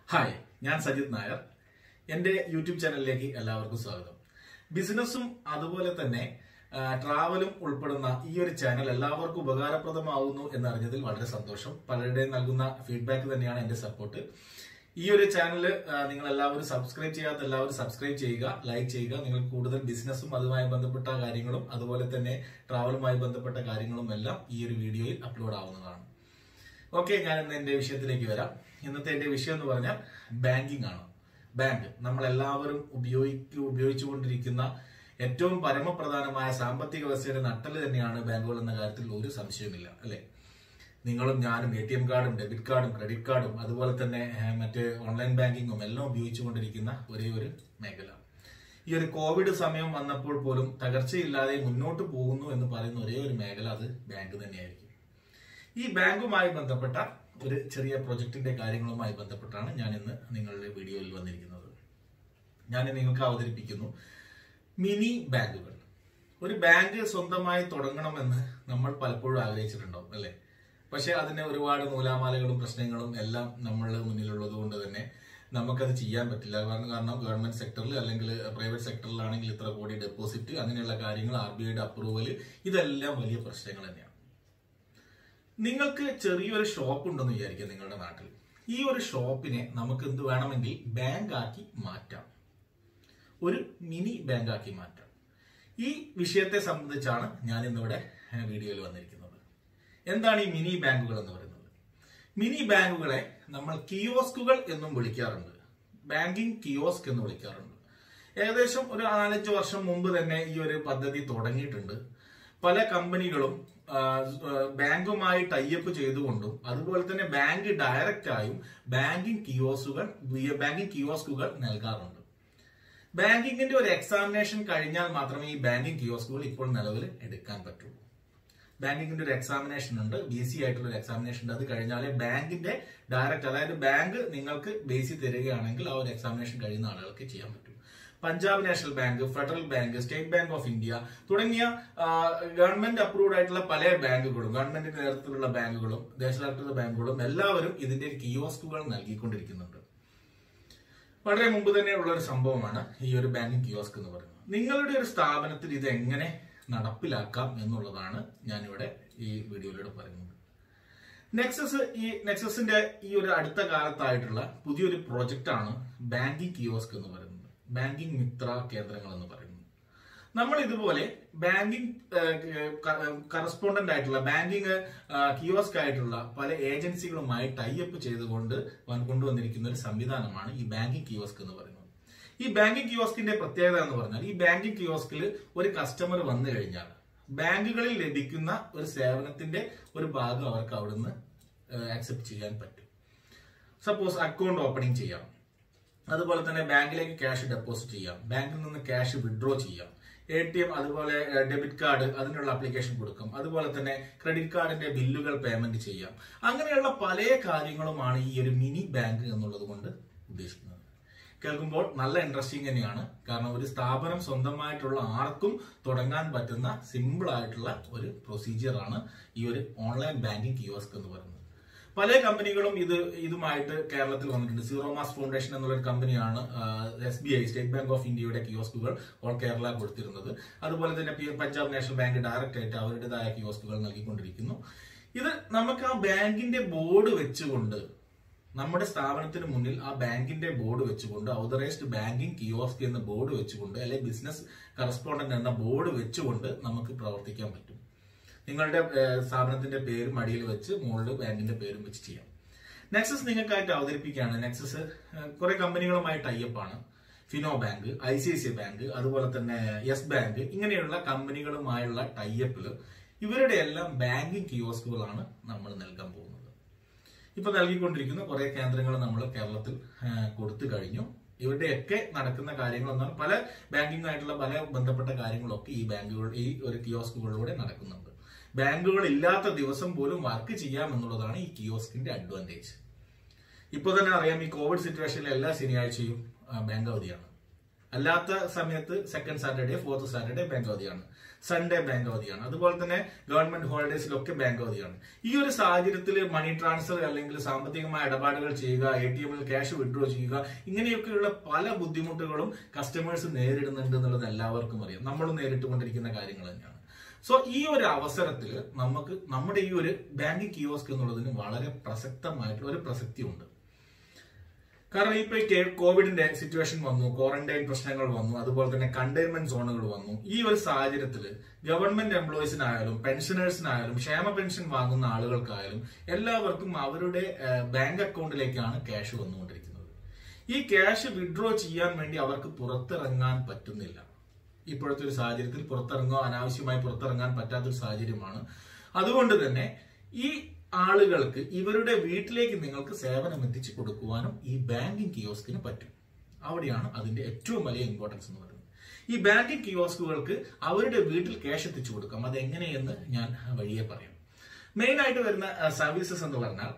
Hi ഞാൻ സജിത് നായർ എൻ്റെ YouTube ചാനലിലേക്ക് എല്ലാവർക്കും സ്വാഗതം ബിസിനസ്സും അതുപോലെ തന്നെ ആ, ട്രാവലും ഉൾപ്പെടുന്ന ഈ ഒരു ചാനൽ എല്ലാവർക്കും ഉപകാരപ്രദമാവുന്നു എന്നറിഞ്ഞതിൽ വളരെ സന്തോഷം പലരുടെയും നൽകുന്ന ഫീഡ്ബാക്ക് തന്നെയാണ് എൻ്റെ സപ്പോർട്ട് ഈ ഒരു ചാനൽ നിങ്ങൾ എല്ലാവരും സബ്സ്ക്രൈബ് ചെയ്യാത്ത എല്ലാവരും സബ്സ്ക്രൈബ് ചെയ്യുക ലൈക്ക് ചെയ്യുക നിങ്ങൾ കൂടുതൽ ബിസിനസ്സും അതുമായി ബന്ധപ്പെട്ട കാര്യങ്ങളും അതുപോലെ തന്നെ ട്രാവലുമായി ബന്ധപ്പെട്ട കാര്യങ്ങളും എല്ലാം ഈ ഒരു വീഡിയോയിൽ അപ്ലോഡ് ആവുന്നതാണ് ഓക്കെ ഞാൻ ഇന്ന് എന്റെ വിഷയത്തിലേക്ക് വരാം ഇന്നത്തെ എന്റെ വിഷയം എന്ന് പറഞ്ഞാൽ ബാങ്കിങ് ആണ് ബാങ്ക് നമ്മൾ എല്ലാവരും ഉപയോഗിക്കു ഉപയോഗിച്ചുകൊണ്ടിരിക്കുന്ന ഏറ്റവും പരമപ്രധാനമായ സാമ്പത്തിക വ്യവസ്ഥയുടെ നട്ടല് തന്നെയാണ് ബാങ്കുകൾ എന്ന കാര്യത്തിൽ ഒരു സംശയവുമില്ല അല്ലെ നിങ്ങളും ഞാനും എ ടി എം കാർഡും ഡെബിറ്റ് കാർഡും ക്രെഡിറ്റ് കാർഡും അതുപോലെ തന്നെ ഏഹ്, മറ്റ് ഓൺലൈൻ ബാങ്കിങ്ങും എല്ലാം ഉപയോഗിച്ചുകൊണ്ടിരിക്കുന്ന ഒരേ ഒരു മേഖല ഈ ഒരു കോവിഡ് സമയം വന്നപ്പോൾ പോലും തകർച്ചയില്ലാതെ മുന്നോട്ട് പോകുന്നു എന്ന് പറയുന്ന ഒരേ ഒരു മേഖല അത് ബാങ്ക് തന്നെയായിരിക്കും ഈ ബാങ്കുമായി ബന്ധപ്പെട്ട ഒരു ചെറിയ പ്രൊജക്ടിന്റെ കാര്യങ്ങളുമായി ബന്ധപ്പെട്ടാണ് ഞാൻ ഇന്ന് നിങ്ങളുടെ വീഡിയോയിൽ വന്നിരിക്കുന്നത് ഞാൻ നിങ്ങൾക്ക് അവതരിപ്പിക്കുന്നു മിനി ബാങ്കുകൾ ഒരു ബാങ്ക് സ്വന്തമായി തുടങ്ങണമെന്ന് നമ്മൾ പലപ്പോഴും ആഗ്രഹിച്ചിട്ടുണ്ടാവും അല്ലെ പക്ഷെ അതിന് ഒരുപാട് നൂലാമാലകളും പ്രശ്നങ്ങളും എല്ലാം നമ്മളുടെ മുന്നിലുള്ളത് കൊണ്ട് തന്നെ നമുക്കത് ചെയ്യാൻ പറ്റില്ല കാരണം കാരണം ഗവൺമെന്റ് സെക്ടറിൽ അല്ലെങ്കിൽ പ്രൈവറ്റ് സെക്ടറിലാണെങ്കിൽ ഇത്ര കോടി ഡെപ്പോസിറ്റ് അങ്ങനെയുള്ള കാര്യങ്ങൾ ആർ ബി ഐയുടെ അപ്രൂവൽ ഇതെല്ലാം വലിയ പ്രശ്നങ്ങൾ തന്നെയാണ് നിങ്ങൾക്ക് ചെറിയൊരു ഷോപ്പ് ഉണ്ടെന്ന് വിചാരിക്കുക നിങ്ങളുടെ നാട്ടിൽ ഈ ഒരു ഷോപ്പിനെ നമുക്ക് എന്ത് വേണമെങ്കിൽ ബാങ്ക് ആക്കി മാറ്റാം ഒരു മിനി ബാങ്ക് ആക്കി മാറ്റാം ഈ വിഷയത്തെ സംബന്ധിച്ചാണ് ഞാൻ ഇന്നിവിടെ ഏഹ്, വീഡിയോയിൽ വന്നിരിക്കുന്നത് എന്താണ് ഈ മിനി ബാങ്കുകൾ എന്ന് പറയുന്നത് മിനി ബാങ്കുകളെ നമ്മൾ കിയോസ്കുകൾ എന്നും വിളിക്കാറുണ്ട് ബാങ്കിങ് കിയോസ്ക് എന്ന് വിളിക്കാറുണ്ട് ഏകദേശം ഒരു നാലഞ്ച് വർഷം മുമ്പ് തന്നെ ഈ ഒരു പദ്ധതി തുടങ്ങിയിട്ടുണ്ട് പല കമ്പനികളും ആ, ആ, ബാങ്കുമായി ടൈപ്പ് ചെയ്തുകൊണ്ടും അതുപോലെ തന്നെ ബാങ്ക് ഡയറക്റ്റായും ബാങ്കിങ് കിയോസുകൾ ബാങ്കിങ് കിയോസ്കുകൾ നൽകാറുണ്ട് ബാങ്കിങ്ങിന്റെ ഒരു എക്സാമിനേഷൻ കഴിഞ്ഞാൽ മാത്രമേ ഈ ബാങ്കിങ് കിയോസ്കുകൾ ഇപ്പോൾ നിലവിൽ എടുക്കാൻ പറ്റുള്ളൂ ബാങ്കിങ്ങിന്റെ ഒരു എക്സാമിനേഷൻ ഉണ്ട് ബി സി ആയിട്ടുള്ള ഒരു എക്സാമിനേഷൻ ഉണ്ട് അത് കഴിഞ്ഞാലേ ബാങ്കിന്റെ ഡയറക്റ്റ് അതായത് ബാങ്ക് നിങ്ങൾക്ക് ബേസി തരികയാണെങ്കിൽ ആ ഒരു എക്സാമിനേഷൻ കഴിയുന്ന ആളുകൾക്ക് ചെയ്യാൻ പറ്റും Punjab national bank federal bank state bank of India തുടങ്ങിയ ആ, ഗവൺമെന്റ് അപ്രൂവ്ഡ് ആയിട്ടുള്ള പല ബാങ്കുകളും ഗവൺമെന്റിന്റെ നേതൃത്വത്തിലുള്ള ബാങ്കുകളും ദേശസാൽകൃത ബാങ്കുകളും എല്ലാവരും ഇതിന്റെ കിയോസ്കുകൾ നൽകിക്കൊണ്ടിരിക്കുന്നുണ്ട് വളരെ മുമ്പ് തന്നെ ഉള്ള ഒരു സംഭവമാണ് ഈ ഒരു ബാങ്കിങ് കിയോസ്ക് എന്ന് പറയുന്നത് നിങ്ങളുടെ ഒരു സ്ഥാപനത്തിൽ ഇത് എങ്ങനെ നടപ്പിലാക്കാം എന്നുള്ളതാണ് ഞാനിവിടെ ഈ വീഡിയോയിലൂടെ പറയുന്നത് നെക്സസ് ഈ നെക്സസിന്റെ ഈ ഒരു അടുത്ത കാലത്തായിട്ടുള്ള പുതിയൊരു പ്രൊജക്റ്റ് ആണ് ബാങ്കിങ് കിയോസ്ക് എന്ന് പറയുന്നത് ബാങ്കിങ് മിത്ര കേന്ദ്രങ്ങൾ എന്ന് പറയുന്നത് നമ്മൾ ഇതുപോലെ ബാങ്കിങ് കറസ്പോണ്ടന്റ് ആയിട്ടുള്ള ബാങ്കിങ് കിയോസ്ക് ആയിട്ടുള്ള പല ഏജൻസികളുമായി ടൈപ്പ് ചെയ്തുകൊണ്ട് വൻ- കൊണ്ടുവന്നിരിക്കുന്ന ഒരു സംവിധാനമാണ് ഈ ബാങ്കിങ് കിയോസ്ക് എന്ന് പറയുന്നത് ഈ ബാങ്കിങ് കിയോസ്കിന്റെ പ്രത്യേകത എന്ന് പറഞ്ഞാൽ ഈ ബാങ്കിങ് കിയോസ്കിൽ ഒരു കസ്റ്റമർ വന്നു കഴിഞ്ഞാൽ ബാങ്കുകളിൽ ലഭിക്കുന്ന ഒരു സേവനത്തിന്റെ ഒരു ഭാഗം അവർക്ക് അവിടുന്ന് ആക്സെപ്റ്റ് ചെയ്യാൻ പറ്റും സപ്പോസ് അക്കൗണ്ട് ഓപ്പണിംഗ് ചെയ്യാം അതുപോലെ തന്നെ ബാങ്കിലേക്ക് ക്യാഷ് ഡെപ്പോസിറ്റ് ചെയ്യാം ബാങ്കിൽ നിന്ന് ക്യാഷ് വിഡ്രോ ചെയ്യാം എ ടി എം അതുപോലെ ഡെബിറ്റ് കാർഡ് അതിനുള്ള അപ്ലിക്കേഷൻ കൊടുക്കും അതുപോലെ തന്നെ ക്രെഡിറ്റ് കാർഡിന്റെ ബില്ലുകൾ പേയ്മെന്റ് ചെയ്യാം അങ്ങനെയുള്ള പല കാര്യങ്ങളുമാണ് ഈ ഒരു മിനി ബാങ്ക് എന്നുള്ളത് കൊണ്ട് ഉദ്ദേശിക്കുന്നത് കേൾക്കുമ്പോൾ നല്ല ഇൻട്രസ്റ്റിംഗ് തന്നെയാണ് കാരണം ഒരു സ്ഥാപനം സ്വന്തമായിട്ടുള്ള ആർക്കും തുടങ്ങാൻ പറ്റുന്ന സിമ്പിൾ ആയിട്ടുള്ള ഒരു പ്രൊസീജിയറാണ് ഈ ഒരു ഓൺലൈൻ ബാങ്കിങ് കിയോസ്ക് എന്ന് പറയുന്നത് പല കമ്പനികളും ഇത് ഇതുമായിട്ട് കേരളത്തിൽ വന്നിട്ടുണ്ട് സീറോ മാസ് ഫൗണ്ടേഷൻ എന്നുള്ള ഒരു കമ്പനിയാണ് S B I state bank of ഇന്ത്യയുടെ കിയോസ്കുകൾ ഓൾ കേരള കൊടുത്തിരുന്നത് അതുപോലെ തന്നെ P- Punjab national bank direct ആയിട്ട് അവരുടേതായ കിയോസ്കുകൾ നൽകിക്കൊണ്ടിരിക്കുന്നു ഇത് നമുക്ക് ആ ബാങ്കിന്റെ ബോർഡ് വെച്ചുകൊണ്ട് നമ്മുടെ സ്ഥാപനത്തിന് മുന്നിൽ ആ ബാങ്കിന്റെ ബോർഡ് വെച്ചുകൊണ്ട് ഔതറൈസ്ഡ് ബാങ്കിങ് കിയോസ്ക് എന്ന ബോർഡ് വെച്ചുകൊണ്ട് അല്ലെങ്കിൽ ബിസിനസ് കറസ്പോണ്ടന്റ് എന്ന ബോർഡ് വെച്ചുകൊണ്ട് നമുക്ക് പ്രവർത്തിക്കാൻ പറ്റും നിങ്ങളുടെ ഏഹ്, സ്ഥാപനത്തിന്റെ പേരും അടിയിൽ വെച്ച് മുകളിൽ ബാങ്കിന്റെ പേരും വെച്ച് ചെയ്യാം നെക്സസ് നിങ്ങൾക്കായിട്ട് അവതരിപ്പിക്കുകയാണ് നെക്സസ് ഏഹ്, കുറെ കമ്പനികളുമായി ടൈപ്പാണ് Fino bank I C I C bank അതുപോലെ തന്നെ യെസ് ബാങ്ക് ഇങ്ങനെയുള്ള കമ്പനികളുമായുള്ള ടൈപ്പിൽ ഇവരുടെ എല്ലാം ബാങ്കിങ് കിയോസ്കുകളാണ് നമ്മൾ നൽകാൻ പോകുന്നത് ഇപ്പൊ നൽകിക്കൊണ്ടിരിക്കുന്ന കുറെ കേന്ദ്രങ്ങൾ നമ്മൾ കേരളത്തിൽ ആ, കൊടുത്തു കഴിഞ്ഞു ഇവരുടെയൊക്കെ നടക്കുന്ന കാര്യങ്ങൾ എന്നാൽ പല ബാങ്കിങ് ആയിട്ടുള്ള പല ബന്ധപ്പെട്ട കാര്യങ്ങളൊക്കെ ഈ ബാങ്കുകൾ ഈ ഒരു കിയോസ്കുകളിലൂടെ നടക്കുന്നുണ്ട് ബാങ്കുകൾ ഇല്ലാത്ത ദിവസം പോലും വർക്ക് ചെയ്യാം എന്നുള്ളതാണ് ഈ കിയോസ്കിന്റെ അഡ്വാൻറ്റേജ് ഇപ്പോൾ തന്നെ അറിയാം ഈ കോവിഡ് സിറ്റുവേഷനിൽ എല്ലാ ശനിയാഴ്ചയും ആ, ബാങ്ക് അവധിയാണ് അല്ലാത്ത സമയത്ത് second Saturday fourth Saturday bank അവധിയാണ് സൺഡേ ബാങ്ക് അവധിയാണ് അതുപോലെ തന്നെ ഗവൺമെന്റ് ഹോളിഡേസിലൊക്കെ ബാങ്ക് അവധിയാണ് ഈ ഒരു സാഹചര്യത്തിൽ മണി ട്രാൻസ്ഫർ അല്ലെങ്കിൽ സാമ്പത്തികമായ ഇടപാടുകൾ ചെയ്യുക എ ടി എമ്മിൽ ക്യാഷ് വിഡ്രോ ചെയ്യുക ഇങ്ങനെയൊക്കെയുള്ള പല ബുദ്ധിമുട്ടുകളും കസ്റ്റമേഴ്സ് നേരിടുന്നുണ്ട് എന്നുള്ളത് എല്ലാവർക്കും അറിയാം നമ്മൾ നേരിട്ടുകൊണ്ടിരിക്കുന്ന കാര്യങ്ങൾ തന്നെയാണ് സോ ഈ ഒരു അവസരത്തിൽ നമുക്ക് നമ്മുടെ ഈ ഒരു ബാങ്കിങ് കിയോസ്ക് എന്നുള്ളതിന് വളരെ പ്രസക്തമായിട്ടുള്ള ഒരു പ്രസക്തി ഉണ്ട് കാരണം ഇപ്പൊ ഈ കേ- കോവിഡിന്റെ സിറ്റുവേഷൻ വന്നു ക്വാറന്റൈൻ പ്രശ്നങ്ങൾ വന്നു അതുപോലെ തന്നെ കണ്ടെയ്ൻമെന്റ് സോണുകൾ വന്നു ഈ ഒരു സാഹചര്യത്തിൽ ഗവൺമെന്റ് എംപ്ലോയീസിനായാലും പെൻഷനേഴ്സിനായാലും ക്ഷേമ പെൻഷൻ വാങ്ങുന്ന ആളുകൾക്കായാലും എല്ലാവർക്കും അവരുടെ ഏഹ്, ബാങ്ക് അക്കൗണ്ടിലേക്കാണ് ക്യാഷ് വന്നുകൊണ്ടിരിക്കുന്നത് ഈ ക്യാഷ് വിഡ്രോ ചെയ്യാൻ വേണ്ടി അവർക്ക് പുറത്തിറങ്ങാൻ പറ്റുന്നില്ല ഇപ്പോഴത്തെ ഒരു സാഹചര്യത്തിൽ പുറത്തിറങ്ങുക അനാവശ്യമായി പുറത്തിറങ്ങാൻ പറ്റാത്തൊരു സാഹചര്യമാണ് അതുകൊണ്ട് തന്നെ ഈ ആളുകൾക്ക് ഇവരുടെ വീട്ടിലേക്ക് നിങ്ങൾക്ക് സേവനം എത്തിച്ചു കൊടുക്കുവാനും ഈ ബാങ്കിങ് കിയോസ്കിന് പറ്റും അവിടെയാണ് അതിന്റെ ഏറ്റവും വലിയ ഇമ്പോർട്ടൻസ് എന്ന് പറയുന്നത് ഈ ബാങ്കിങ് കിയോസ്കുകൾക്ക് അവരുടെ വീട്ടിൽ ക്യാഷ് എത്തിച്ചു കൊടുക്കാം അത് എങ്ങനെയെന്ന് ഞാൻ വഴിയെ പറയാം മെയിൻ ആയിട്ട് വരുന്ന സർവീസസ് എന്ന് പറഞ്ഞാൽ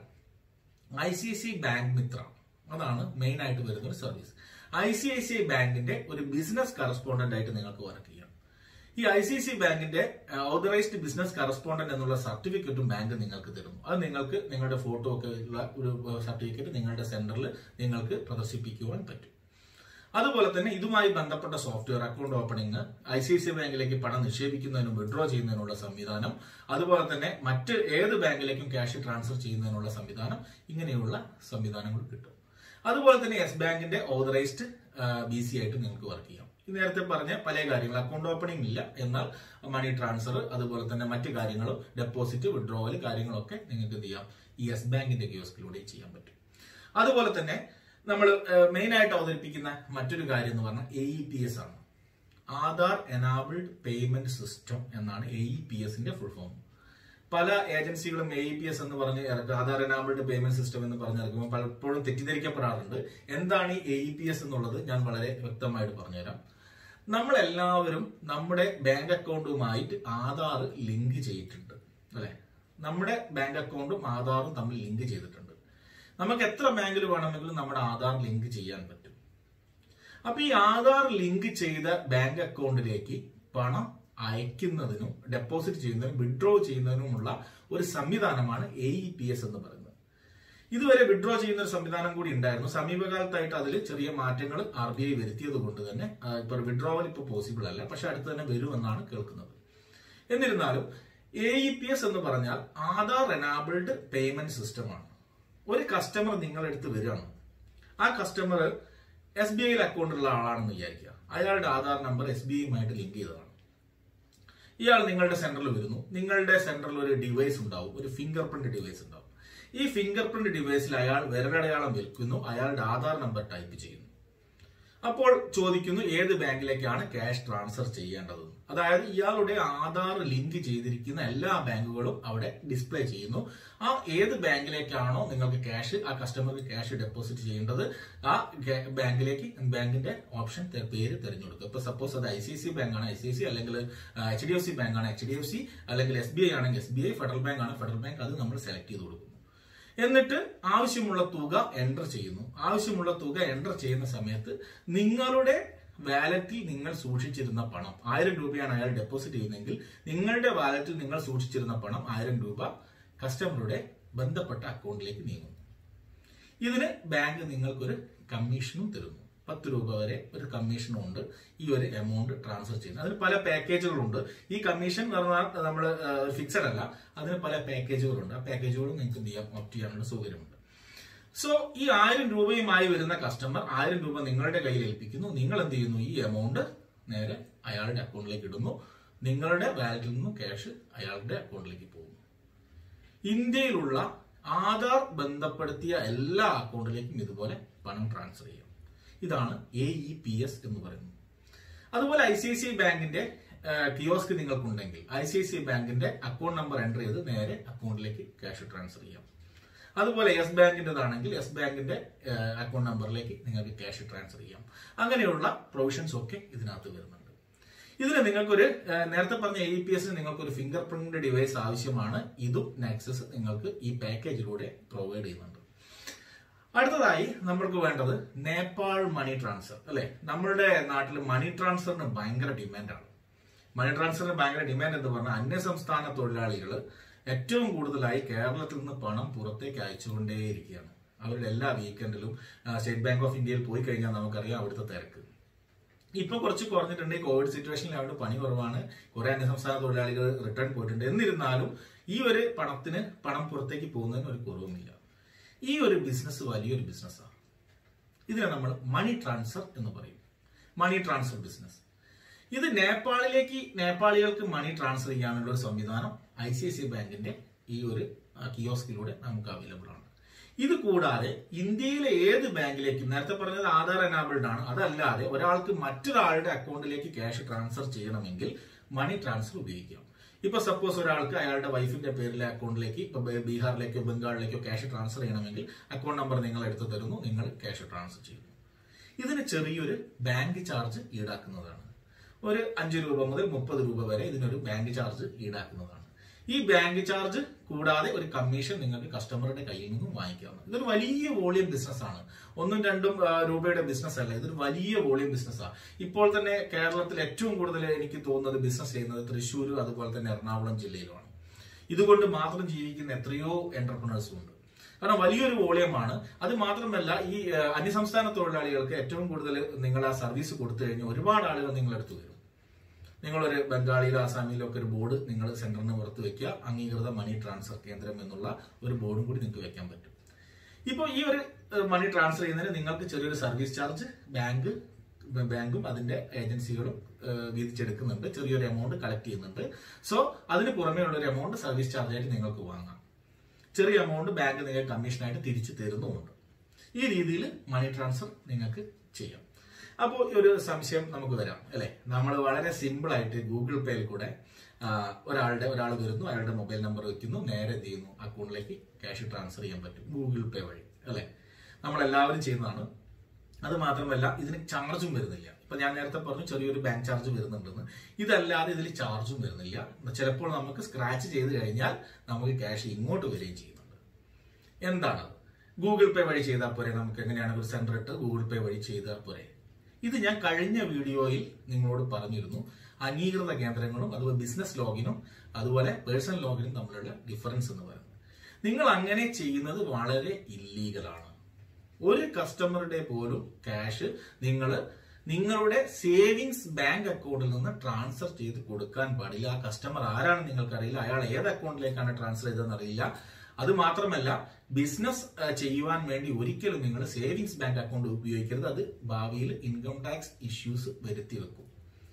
I C I C bank Mitra അതാണ് മെയിൻ ആയിട്ട് വരുന്ന ഒരു service I C I C I ബാങ്കിന്റെ ഒരു ബിസിനസ് കറസ്പോണ്ടന്റ് ആയിട്ട് നിങ്ങൾക്ക് വർക്ക് ചെയ്യാം ഈ ഐ സി സി ബാങ്കിന്റെ ഓതറൈസ്ഡ് ബിസിനസ് കറസ്പോണ്ടന്റ് എന്നുള്ള സർട്ടിഫിക്കറ്റും ബാങ്ക് നിങ്ങൾക്ക് തരുന്നു അത് നിങ്ങൾക്ക് നിങ്ങളുടെ ഫോട്ടോ ഒക്കെ ഉള്ള ഒരു സർട്ടിഫിക്കറ്റ് നിങ്ങളുടെ സെന്ററിൽ നിങ്ങൾക്ക് പ്രദർശിപ്പിക്കുവാൻ പറ്റും അതുപോലെ തന്നെ ഇതുമായി ബന്ധപ്പെട്ട software account opening I C C ബാങ്കിലേക്ക് പണം നിക്ഷേപിക്കുന്നതിനും വിഡ്രോ ചെയ്യുന്നതിനുള്ള സംവിധാനം അതുപോലെ തന്നെ മറ്റ് ഏത് ബാങ്കിലേക്കും ക്യാഷ് ട്രാൻസ്ഫർ ചെയ്യുന്നതിനുള്ള സംവിധാനം ഇങ്ങനെയുള്ള സംവിധാനങ്ങൾ കിട്ടും അതുപോലെ തന്നെ യെസ് ബാങ്കിന്റെ ഓതറൈസ്ഡ് ബി സി ആയിട്ട് നിങ്ങൾക്ക് വർക്ക് ചെയ്യാം ഈ നേരത്തെ പറഞ്ഞ പല കാര്യങ്ങൾ അക്കൗണ്ട് ഓപ്പണിംഗ് ഇല്ല എന്നാൽ മണി ട്രാൻസ്ഫർ അതുപോലെ തന്നെ മറ്റ് കാര്യങ്ങളും ഡെപ്പോസിറ്റ് വിഡ്രോവൽ കാര്യങ്ങളൊക്കെ നിങ്ങൾക്ക് എന്ത് ചെയ്യാം ഈ യെസ് ബാങ്കിന്റെ കിയോസ്കിലൂടെ ചെയ്യാൻ പറ്റും അതുപോലെ തന്നെ നമ്മൾ മെയിൻ ആയിട്ട് അവതരിപ്പിക്കുന്ന മറ്റൊരു കാര്യം എന്ന് പറഞ്ഞാൽ എ ഇ പി എസ് ആണ് ആധാർ എനാബിൾഡ് പേയ്മെന്റ് സിസ്റ്റം എന്നാണ് എ ഇ പി എസിന്റെ ഫുൾ ഫോം പല ഏജൻസികളും എ ഇ പി എസ് എന്ന് പറഞ്ഞ് ഇറക്കുക ആധാർ എനാബിൾഡ് പേയ്മെന്റ് സിസ്റ്റം എന്ന് പറഞ്ഞ് ഇറക്കുമ്പോൾ പലപ്പോഴും തെറ്റിദ്ധരിക്കപ്പെടാറുണ്ട് എന്താണ് ഈ എ ഇ പി എസ് എന്നുള്ളത് ഞാൻ വളരെ വ്യക്തമായിട്ട് പറഞ്ഞുതരാം നമ്മൾ എല്ലാവരും നമ്മുടെ ബാങ്ക് അക്കൗണ്ടുമായിട്ട് ആധാർ ലിങ്ക് ചെയ്തിട്ടുണ്ട് അല്ലെ നമ്മുടെ ബാങ്ക് അക്കൗണ്ടും ആധാറും തമ്മിൽ ലിങ്ക് ചെയ്തിട്ടുണ്ട് നമുക്ക് എത്ര ബാങ്കിൽ വേണമെങ്കിലും നമ്മുടെ ആധാർ ലിങ്ക് ചെയ്യാൻ പറ്റും അപ്പൊ ഈ ആധാർ ലിങ്ക് ചെയ്ത ബാങ്ക് അക്കൗണ്ടിലേക്ക് പണം അയക്കുന്നതിനും ഡെപ്പോസിറ്റ് ചെയ്യുന്നതിനും വിഡ്രോ ചെയ്യുന്നതിനുമുള്ള ഒരു സംവിധാനമാണ് എ ഇ പി എസ് എന്ന് പറയുന്നത് ഇതുവരെ വിഡ്രോ ചെയ്യുന്ന ഒരു സംവിധാനം കൂടി ഉണ്ടായിരുന്നു സമീപകാലത്തായിട്ട് അതിൽ ചെറിയ മാറ്റങ്ങൾ ആർ ബി ഐ വരുത്തിയത് കൊണ്ട് തന്നെ ആ, ഇപ്പൊ വിഡ്രോവൽ ഇപ്പോൾ പോസിബിൾ അല്ല പക്ഷെ അടുത്ത് തന്നെ വരുമെന്നാണ് കേൾക്കുന്നത് എന്നിരുന്നാലും എ ഇ പി എസ് എന്ന് പറഞ്ഞാൽ ആധാർ എനാബിൾഡ് പേയ്മെന്റ് സിസ്റ്റമാണ് ഒരു കസ്റ്റമർ നിങ്ങളെടുത്ത് വരികയാണ് ആ കസ്റ്റമർ എസ് ബി ഐയിൽ അക്കൗണ്ടുള്ള ആളാണെന്ന് വിചാരിക്കുക അയാളുടെ ആധാർ നമ്പർ എസ് ബി ഐയുമായിട്ട് ലിങ്ക് ചെയ്തതാണ് ഇയാൾ നിങ്ങളുടെ സെന്ററിൽ വരുന്നു നിങ്ങളുടെ സെന്ററിൽ ഒരു ഡിവൈസ് ഉണ്ടാവും ഒരു ഫിംഗർ പ്രിന്റ് ഡിവൈസ് ഉണ്ടാവും ഈ ഫിംഗർ പ്രിന്റ് ഡിവൈസിൽ അയാൾ വിരലടയാളം വെക്കുന്നു അയാളുടെ ആധാർ നമ്പർ ടൈപ്പ് ചെയ്യുന്നു അപ്പോൾ ചോദിക്കുന്നു ഏത് ബാങ്കിലേക്കാണ് ക്യാഷ് ട്രാൻസ്ഫർ ചെയ്യേണ്ടത് അതായത് ഇയാളുടെ ആധാർ ലിങ്ക് ചെയ്തിരിക്കുന്ന എല്ലാ ബാങ്കുകളും അവിടെ ഡിസ്പ്ലേ ചെയ്യുന്നു ആ ഏത് ബാങ്കിലേക്കാണോ നിങ്ങൾക്ക് ക്യാഷ് ആ കസ്റ്റമർക്ക് ക്യാഷ് ഡെപ്പോസിറ്റ് ചെയ്യേണ്ടത് ആ ഗ- ബാങ്കിലേക്ക് ബാങ്കിന്റെ ഓപ്ഷൻ തെ- പേര് തിരഞ്ഞെടുക്കുക ഇപ്പൊ സപ്പോസ് അത് ഐ സി സി ബാങ്ക് ആണ് ഐ സി സി അല്ലെങ്കിൽ H D F C bank ആണ് എച്ച് ഡി എഫ് സി അല്ലെങ്കിൽ എസ് ബി ഐ ആണെങ്കിൽ S B I federal bank ആണ് ഫെഡറൽ ബാങ്ക് അത് നമ്മൾ സെലക്ട് ചെയ്ത് കൊടുക്കുന്നു എന്നിട്ട് ആവശ്യമുള്ള തുക എൻ്റർ ചെയ്യുന്നു ആവശ്യമുള്ള തുക എൻ്റർ ചെയ്യുന്ന സമയത്ത് നിങ്ങളുടെ വാലറ്റിൽ നിങ്ങൾ സൂക്ഷിച്ചിരുന്ന പണം ആയിരം രൂപയാണ് അയാൾ ഡെപ്പോസിറ്റ് ചെയ്യുന്നതെങ്കിൽ നിങ്ങളുടെ വാലറ്റിൽ നിങ്ങൾ സൂക്ഷിച്ചിരുന്ന പണം ആയിരം രൂപ കസ്റ്റമറുടെ ബന്ധപ്പെട്ട അക്കൗണ്ടിലേക്ക് നീങ്ങുന്നു ഇതിന് ബാങ്ക് നിങ്ങൾക്കൊരു കമ്മീഷനും തരുന്നു പത്ത് രൂപ വരെ ഒരു കമ്മീഷനും ഉണ്ട് ഈ ഒരു എമൗണ്ട് ട്രാൻസ്ഫർ ചെയ്യുന്നത് അതിന് പല പാക്കേജുകളുണ്ട് ഈ കമ്മീഷൻ എന്ന് പറഞ്ഞാൽ നമ്മൾ ഫിക്സഡ് അല്ല അതിന് പല പാക്കേജുകളുണ്ട് ആ പാക്കേജുകളും നിങ്ങൾക്ക് എന്ത് ചെയ്യാം ഓപ്റ്റ് ചെയ്യാനുള്ള സൗകര്യമുണ്ട് സോ ഈ ആയിരം രൂപയുമായി വരുന്ന കസ്റ്റമർ ആയിരം രൂപ നിങ്ങളുടെ കയ്യിൽ ഏൽപ്പിക്കുന്നു നിങ്ങൾ എന്ത് ചെയ്യുന്നു ഈ എമൗണ്ട് നേരെ അയാളുടെ അക്കൗണ്ടിലേക്ക് ഇടുന്നു നിങ്ങളുടെ വാലറ്റിൽ നിന്നും ക്യാഷ് അയാളുടെ അക്കൗണ്ടിലേക്ക് പോകുന്നു ഇന്ത്യയിലുള്ള ആധാർ ബന്ധപ്പെടുത്തിയ എല്ലാ അക്കൗണ്ടിലേക്കും ഇതുപോലെ പണം ട്രാൻസ്ഫർ ചെയ്യാം ഇതാണ് എ ഇ പി എസ് എന്ന് പറയുന്നത് അതുപോലെ I C I C I ബാങ്കിന്റെ കിയോസ്ക് നിങ്ങൾക്കുണ്ടെങ്കിൽ I C I C I ബാങ്കിന്റെ അക്കൗണ്ട് നമ്പർ എൻ്റർ ചെയ്ത് നേരെ അക്കൗണ്ടിലേക്ക് ക്യാഷ് ട്രാൻസ്ഫർ ചെയ്യാം അതുപോലെ യെസ് ബാങ്കിൻ്റെതാണെങ്കിൽ യെസ് ബാങ്കിന്റെ അക്കൗണ്ട് നമ്പറിലേക്ക് നിങ്ങൾക്ക് ക്യാഷ് ട്രാൻസ്ഫർ ചെയ്യാം അങ്ങനെയുള്ള പ്രൊവിഷൻസ് ഒക്കെ ഇതിനകത്ത് വരുന്നുണ്ട് ഇതിന് നിങ്ങൾക്കൊരു ഏഹ്, നേരത്തെ പറഞ്ഞ എ പി എസ് നിങ്ങൾക്കൊരു ഫിംഗർ പ്രിന്റ് ഡിവൈസ് ആവശ്യമാണ് ഇതും നെക്സസ് നിങ്ങൾക്ക് ഈ പാക്കേജിലൂടെ പ്രൊവൈഡ് ചെയ്യുന്നുണ്ട് അടുത്തതായി നമ്മൾക്ക് വേണ്ടത് നേപ്പാൾ മണി ട്രാൻസ്ഫർ അല്ലെ നമ്മളുടെ നാട്ടിൽ മണി ട്രാൻസ്ഫറിന് ഭയങ്കര ഡിമാൻഡാണ് മണി ട്രാൻസ്ഫറിന് ഭയങ്കര ഡിമാൻഡ് എന്ന് പറഞ്ഞാൽ അന്യസംസ്ഥാന തൊഴിലാളികൾ ഏറ്റവും കൂടുതലായി കേരളത്തിൽ നിന്ന് പണം പുറത്തേക്ക് അയച്ചുകൊണ്ടേയിരിക്കുകയാണ് അവരുടെ എല്ലാ വീക്കെൻഡിലും സ്റ്റേറ്റ് ബാങ്ക് ഓഫ് ഇന്ത്യയിൽ പോയി കഴിഞ്ഞാൽ നമുക്കറിയാം അവിടുത്തെ തിരക്ക് ഇപ്പൊ കുറച്ച് കുറഞ്ഞിട്ടുണ്ട് ഈ കോവിഡ് സിറ്റുവേഷനിൽ അവിടെ പണി കുറവാണ് കുറെ അന്യസംസ്ഥാന തൊഴിലാളികൾ റിട്ടേൺ പോയിട്ടുണ്ട് എന്നിരുന്നാലും ഈ ഒരു പണത്തിന് പണം പുറത്തേക്ക് പോകുന്നതിന് ഒരു കുറവുമില്ല ഈ ഒരു ബിസിനസ് വലിയൊരു ബിസിനസ്സാണ് ഇതിനെ നമ്മൾ മണി ട്രാൻസ്ഫർ എന്ന് പറയും മണി ട്രാൻസ്ഫർ ബിസിനസ് ഇത് നേപ്പാളിലേക്ക് നേപ്പാളികൾക്ക് മണി ട്രാൻസ്ഫർ ചെയ്യാനുള്ള ഒരു സംവിധാനം ഐ സി ഐ സി ബാങ്കിന്റെ ഈ ഒരു കിയോസ്കിലൂടെ നമുക്ക് അവൈലബിൾ ആണ് ഇത് കൂടാതെ ഇന്ത്യയിലെ ഏത് ബാങ്കിലേക്കും നേരത്തെ പറഞ്ഞത് ആധാർ എനാബിൾഡ് ആണ് അതല്ലാതെ ഒരാൾക്ക് മറ്റൊരാളുടെ അക്കൗണ്ടിലേക്ക് ക്യാഷ് ട്രാൻസ്ഫർ ചെയ്യണമെങ്കിൽ മണി ട്രാൻസ്ഫർ ഉപയോഗിക്കാം ഇപ്പൊ സപ്പോസ് ഒരാൾക്ക് അയാളുടെ വൈഫിന്റെ പേരിലെ അക്കൗണ്ടിലേക്ക് ഇപ്പൊ ബ- ബീഹാറിലേക്കോ ബംഗാളിലേക്കോ ക്യാഷ് ട്രാൻസ്ഫർ ചെയ്യണമെങ്കിൽ അക്കൗണ്ട് നമ്പർ നിങ്ങൾ എടുത്തു തരുന്നു നിങ്ങൾ ക്യാഷ് ട്രാൻസ്ഫർ ചെയ്യുന്നു ഇതിന് ചെറിയൊരു ബാങ്ക് ചാർജ് ഈടാക്കുന്നതാണ് ഒരു അഞ്ച് രൂപ മുതൽ മുപ്പത് രൂപ വരെ ഇതിനൊരു ബാങ്ക് ചാർജ് ഈടാക്കുന്നതാണ് ഈ ബാങ്ക് ചാർജ് കൂടാതെ ഒരു കമ്മീഷൻ നിങ്ങൾക്ക് കസ്റ്റമറുടെ കയ്യിൽ നിന്നും വാങ്ങിക്കാവുന്നത് ഇതൊരു വലിയ വോളിയം ബിസിനസ് ആണ് ഒന്നും രണ്ടും ആ, രൂപയുടെ ബിസിനസ് അല്ല ഇതൊരു വലിയ വോളിയം ബിസിനസ്സാണ് ഇപ്പോൾ തന്നെ കേരളത്തിൽ ഏറ്റവും കൂടുതൽ എനിക്ക് തോന്നുന്നത് ബിസിനസ് ചെയ്യുന്നത് തൃശ്ശൂർ അതുപോലെ തന്നെ എറണാകുളം ജില്ലയിലുമാണ് ഇതുകൊണ്ട് മാത്രം ജീവിക്കുന്ന എത്രയോ എന്റർപ്രണേഴ്സും ഉണ്ട് കാരണം വലിയൊരു വോളിയമാണ് അത് മാത്രമല്ല ഈ ആ, അന്യസംസ്ഥാന തൊഴിലാളികൾക്ക് ഏറ്റവും കൂടുതൽ നിങ്ങൾ ആ സർവീസ് കൊടുത്തു കഴിഞ്ഞാൽ ഒരുപാട് ആളുകൾ നിങ്ങളെടുത്ത് വരും നിങ്ങളൊരു ബംഗാളിയിലോ ആസാമിലോ ഒക്കെ ഒരു ബോർഡ് നിങ്ങൾ സെന്ററിന് പുറത്ത് വെക്കുക അംഗീകൃത മണി ട്രാൻസ്ഫർ കേന്ദ്രം എന്നുള്ള ഒരു ബോർഡും കൂടി നിങ്ങൾക്ക് വെക്കാൻ പറ്റും ഇപ്പോൾ ഈ ഒരു ഏഹ്, മണി ട്രാൻസ്ഫർ ചെയ്യുന്നതിന് നിങ്ങൾക്ക് ചെറിയൊരു സർവീസ് ചാർജ് ബാങ്ക് ബാങ്കും അതിന്റെ ഏജൻസികളും ഏഹ്, വീതിച്ചെടുക്കുന്നുണ്ട് ചെറിയൊരു എമൗണ്ട് കളക്ട് ചെയ്യുന്നുണ്ട് സോ അതിന് പുറമേ ഉള്ള ഒരു എമൗണ്ട് സർവീസ് ചാർജ് ആയിട്ട് നിങ്ങൾക്ക് വാങ്ങാം ചെറിയ എമൗണ്ട് ബാങ്ക് നിങ്ങൾക്ക് കമ്മീഷനായിട്ട് തിരിച്ചു തരുന്നുമുണ്ട് ഈ രീതിയിൽ മണി ട്രാൻസ്ഫർ നിങ്ങൾക്ക് ചെയ്യാം അപ്പോൾ ഒരു സംശയം നമുക്ക് വരാം അല്ലെ നമ്മൾ വളരെ സിമ്പിൾ ആയിട്ട് ഗൂഗിൾ പേയിൽ കൂടെ ആ, ഒരാളുടെ ഒരാൾ വരുന്നു അയാളുടെ മൊബൈൽ നമ്പർ വെക്കുന്നു നേരെ എന്ത് ചെയ്യുന്നു അക്കൗണ്ടിലേക്ക് ക്യാഷ് ട്രാൻസ്ഫർ ചെയ്യാൻ പറ്റും ഗൂഗിൾ പേ വഴി അല്ലെ നമ്മൾ എല്ലാവരും ചെയ്യുന്നതാണ് അത് മാത്രമല്ല ഇതിന് ചാർജും വരുന്നില്ല ഇപ്പൊ ഞാൻ നേരത്തെ പറഞ്ഞു ചെറിയൊരു ബാങ്ക് ചാർജ് വരുന്നുണ്ടെന്ന് ഇതല്ലാതെ ഇതിൽ ചാർജും വരുന്നില്ല ചിലപ്പോൾ നമുക്ക് സ്ക്രാച്ച് ചെയ്ത് കഴിഞ്ഞാൽ നമുക്ക് ക്യാഷ് ഇങ്ങോട്ട് വരികയും ചെയ്യുന്നുണ്ട് എന്താണ് ഗൂഗിൾ പേ വഴി ചെയ്താൽ പോരെ നമുക്ക് എങ്ങനെയാണ് ഒരു സെന്റർ ഇട്ട് ഗൂഗിൾ പേ വഴി ചെയ്താൽ പോരെ ഇത് ഞാൻ കഴിഞ്ഞ വീഡിയോയിൽ നിങ്ങളോട് പറഞ്ഞിരുന്നു അംഗീകൃത കേന്ദ്രങ്ങളും അതുപോലെ ബിസിനസ് ലോഗിനും അതുപോലെ പേഴ്സണൽ ലോഗിനും തമ്മിലുള്ള ഡിഫറൻസ് എന്ന് പറയുന്നത് നിങ്ങൾ അങ്ങനെ ചെയ്യുന്നത് വളരെ ഇല്ലീഗലാണ് ഒരു കസ്റ്റമറുടെ പോലും ക്യാഷ് നിങ്ങൾ നിങ്ങളുടെ സേവിങ്സ് ബാങ്ക് അക്കൗണ്ടിൽ നിന്ന് ട്രാൻസ്ഫർ ചെയ്ത് കൊടുക്കാൻ പാടില്ല ആ കസ്റ്റമർ ആരാണ് നിങ്ങൾക്കറിയില്ല അയാൾ ഏത് അക്കൗണ്ടിലേക്കാണ് ട്രാൻസ്ഫർ ചെയ്തതെന്ന് അറിയില്ല അത് മാത്രമല്ല ബിസിനസ് ചെയ്യുവാൻ വേണ്ടി ഒരിക്കലും നിങ്ങൾ സേവിങ്സ് ബാങ്ക് അക്കൗണ്ട് ഉപയോഗിക്കരുത് അത് ഭാവിയിൽ ഇൻകം ടാക്സ് ഇഷ്യൂസ് വരുത്തി വെക്കും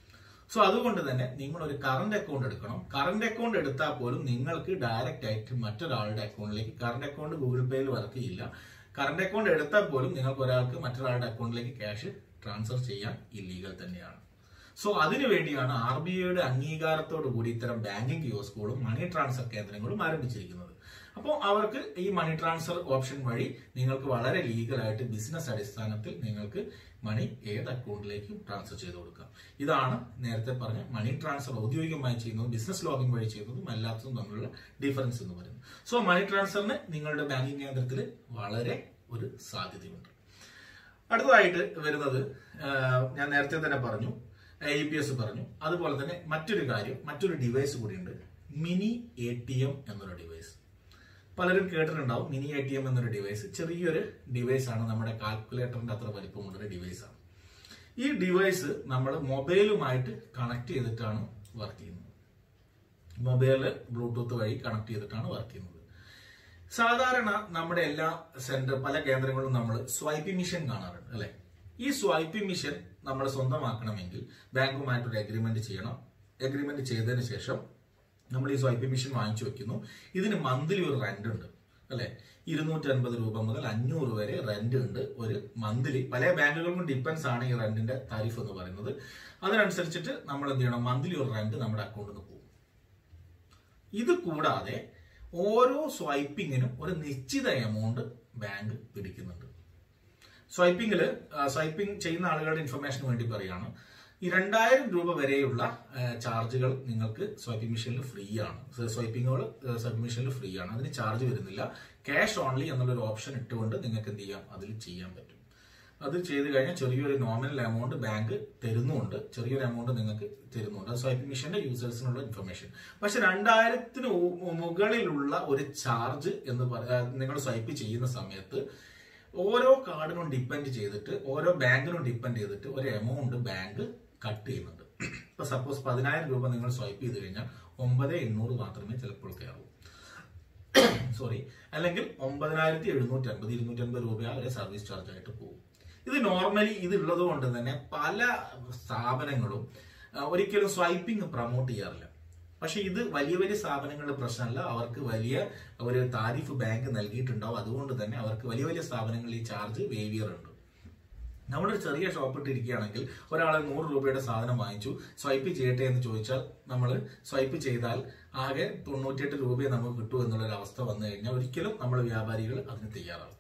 സോ അതുകൊണ്ട് തന്നെ നിങ്ങൾ ഒരു കറണ്ട് അക്കൗണ്ട് എടുക്കണം കറണ്ട് അക്കൗണ്ട് എടുത്താൽ പോലും നിങ്ങൾക്ക് ഡയറക്റ്റ് ആയിട്ട് മറ്റൊരാളുടെ അക്കൗണ്ടിലേക്ക് കറണ്ട് അക്കൗണ്ട് ഗൂഗിൾ പേയിൽ വർക്ക് ചെയ്യില്ല കറണ്ട് അക്കൗണ്ട് എടുത്താൽ പോലും നിങ്ങൾക്ക് ഒരാൾക്ക് മറ്റൊരാളുടെ അക്കൗണ്ടിലേക്ക് ക്യാഷ് ട്രാൻസ്ഫർ ചെയ്യാൻ ഇല്ലീഗൽ തന്നെയാണ് സോ അതിനു വേണ്ടിയാണ് ആർ ബി ഐയുടെ അംഗീകാരത്തോടു കൂടി ഇത്തരം ബാങ്കിങ് കിയോസ്കുകളും മണി ട്രാൻസ്ഫർ കേന്ദ്രങ്ങളും ആരംഭിച്ചിരിക്കുന്നത് അപ്പോൾ അവർക്ക് ഈ മണി ട്രാൻസ്ഫർ ഓപ്ഷൻ വഴി നിങ്ങൾക്ക് വളരെ ലീഗലായിട്ട് ബിസിനസ് അടിസ്ഥാനത്തിൽ നിങ്ങൾക്ക് മണി ഏത് അക്കൗണ്ടിലേക്കും ട്രാൻസ്ഫർ ചെയ്ത് കൊടുക്കാം ഇതാണ് നേരത്തെ പറഞ്ഞ മണി ട്രാൻസ്ഫർ ഔദ്യോഗികമായി ചെയ്യുന്നതും ബിസിനസ് ലോഗിൻ വഴി ചെയ്യുന്നതും അല്ലാത്തതും തമ്മിലുള്ള ഡിഫറൻസ് എന്ന് പറയുന്നത് സോ മണി ട്രാൻസ്ഫറിന് നിങ്ങളുടെ ബാങ്കിങ് കേന്ദ്രത്തിൽ വളരെ ഒരു സാധ്യതയുണ്ട് അടുത്തതായിട്ട് വരുന്നത് ആ, ഞാൻ നേരത്തെ തന്നെ പറഞ്ഞു ഇ പി എസ് പറഞ്ഞു അതുപോലെ തന്നെ മറ്റൊരു കാര്യം മറ്റൊരു ഡിവൈസ് കൂടിയുണ്ട് മിനി എ ടി എം എന്നൊരു ഡിവൈസ് പലരും കേട്ടിട്ടുണ്ടാവും മിനി എ ടി എം എന്നൊരു ഡിവൈസ് ചെറിയൊരു ഡിവൈസ് ആണ് നമ്മുടെ കാൽക്കുലേറ്ററിന്റെ അത്ര വലിപ്പമുള്ളൊരു ഡിവൈസ് ആണ് ഈ ഡിവൈസ് നമ്മൾ മൊബൈലുമായിട്ട് കണക്ട് ചെയ്തിട്ടാണ് വർക്ക് ചെയ്യുന്നത് മൊബൈല് ബ്ലൂടൂത്ത് വഴി കണക്ട് ചെയ്തിട്ടാണ് വർക്ക് ചെയ്യുന്നത് സാധാരണ നമ്മുടെ എല്ലാ സെന്റർ പല കേന്ദ്രങ്ങളിലും നമ്മൾ സ്വൈപ്പിംഗ് മിഷൻ കാണാറുണ്ട് അല്ലെ ഈ സ്വൈപ്പിംഗ് മിഷൻ നമ്മൾ സ്വന്തമാക്കണമെങ്കിൽ ബാങ്കുമായിട്ടൊരു അഗ്രിമെന്റ് ചെയ്യണം അഗ്രിമെന്റ് ചെയ്തതിന് ശേഷം നമ്മൾ ഈ സ്വൈപ്പിംഗ് മെഷീൻ വാങ്ങിച്ചു വെക്കുന്നു ഇതിന് മന്ത്ലി ഒരു റെന്റ് ഉണ്ട് അല്ലെ ഇരുന്നൂറ്റി അൻപത് രൂപ മുതൽ അഞ്ഞൂറ് വരെ റെന്റ് ഉണ്ട് ഒരു മന്ത്ലി പല ബാങ്കുകൾക്കും ഡിപ്പെൻസ് ആണ് ഈ റെന്റിന്റെ താരിഫ് എന്ന് പറയുന്നത് അതിനനുസരിച്ചിട്ട് നമ്മൾ എന്ത് ചെയ്യണം മന്ത്ലി ഒരു റെന്റ് നമ്മുടെ അക്കൗണ്ടിൽ നിന്ന് പോകും ഇത് കൂടാതെ ഓരോ സ്വൈപ്പിങ്ങിനും ഒരു നിശ്ചിത എമൗണ്ട് ബാങ്ക് പിടിക്കുന്നുണ്ട് സ്വൈപ്പിങ്ങിൽ സ്വൈപ്പിംഗ് ചെയ്യുന്ന ആളുകളുടെ ഇൻഫർമേഷന് വേണ്ടി പറയാണ് ഈ രണ്ടായിരം രൂപ വരെയുള്ള ആ, ചാർജുകൾ നിങ്ങൾക്ക് സ്വൈപ്പിംഗ് മെഷീനിൽ ഫ്രീ ആണ് സ്വ- സ്വൈപ്പിങ്ങുകൾ ആ, സ്വൈപ്പിംഗ് മെഷീനിൽ ഫ്രീ ആണ് അതിന് ചാർജ് വരുന്നില്ല ക്യാഷ് ഓൺലി എന്നുള്ളൊരു ഓപ്ഷൻ ഇട്ടുകൊണ്ട് നിങ്ങൾക്ക് എന്ത് ചെയ്യാം അതിൽ ചെയ്യാൻ പറ്റും അത് ചെയ്ത് കഴിഞ്ഞാൽ ചെറിയൊരു നോമിനൽ എമൗണ്ട് ബാങ്ക് തരുന്നുണ്ട് ചെറിയൊരു എമൗണ്ട് നിങ്ങൾക്ക് തരുന്നുണ്ട് അത് സ്വൈപ്പിംഗ് മെഷീന്റെ യൂസേഴ്സിനുള്ള ഇൻഫർമേഷൻ പക്ഷെ രണ്ടായിരത്തിന് ഉ- മുകളിലുള്ള ഒരു ചാർജ് എന്ന് പറയാ നിങ്ങൾ സ്വൈപ്പ് ചെയ്യുന്ന സമയത്ത് ഓരോ കാർഡിനും ഡിപ്പെൻഡ് ചെയ്തിട്ട് ഓരോ ബാങ്കിനും ഡിപ്പെൻഡ് ചെയ്തിട്ട് ഒരു എമൗണ്ട് ബാങ്ക് കട്ട് ചെയ്യുന്നുണ്ട് ഇപ്പൊ സപ്പോസ് പതിനായിരം രൂപ നിങ്ങൾ സ്വൈപ്പ് ചെയ്ത് കഴിഞ്ഞാൽ ഒമ്പത് എണ്ണൂറ് മാത്രമേ ചിലപ്പോൾ കയറൂ സോറി അല്ലെങ്കിൽ ഒമ്പതിനായിരത്തി എഴുന്നൂറ്റി അൻപത് ഇരുന്നൂറ്റി അൻപത് രൂപ വരെ സർവീസ് ചാർജ് ആയിട്ട് പോകും ഇത് നോർമലി ഇത് ഉള്ളത് കൊണ്ട് തന്നെ പല സ്ഥാപനങ്ങളും ആ, ഒരിക്കലും സ്വൈപ്പിംഗ് പ്രൊമോട്ട് ചെയ്യാറില്ല പക്ഷെ ഇത് വലിയ വലിയ സ്ഥാപനങ്ങളുടെ പ്രശ്നമല്ല അവർക്ക് വലിയ ഒരു താരിഫ് ബാങ്ക് നൽകിയിട്ടുണ്ടാവും അതുകൊണ്ട് തന്നെ അവർക്ക് വലിയ വലിയ സ്ഥാപനങ്ങളിൽ ഈ ചാർജ് വേവ് ചെയ്യാറുണ്ട് നമ്മളൊരു ചെറിയ ഷോപ്പ് ഇട്ടിരിക്കുകയാണെങ്കിൽ ഒരാൾ നൂറ് രൂപയുടെ സാധനം വാങ്ങിച്ചു സ്വൈപ്പ് ചെയ്യട്ടെ എന്ന് ചോദിച്ചാൽ നമ്മൾ സ്വൈപ്പ് ചെയ്താൽ ആകെ തൊണ്ണൂറ്റിയെട്ട് രൂപയെ നമുക്ക് കിട്ടൂ എന്നുള്ളൊരു അവസ്ഥ വന്നു കഴിഞ്ഞാൽ ഒരിക്കലും നമ്മൾ വ്യാപാരികൾ അതിന് തയ്യാറാവും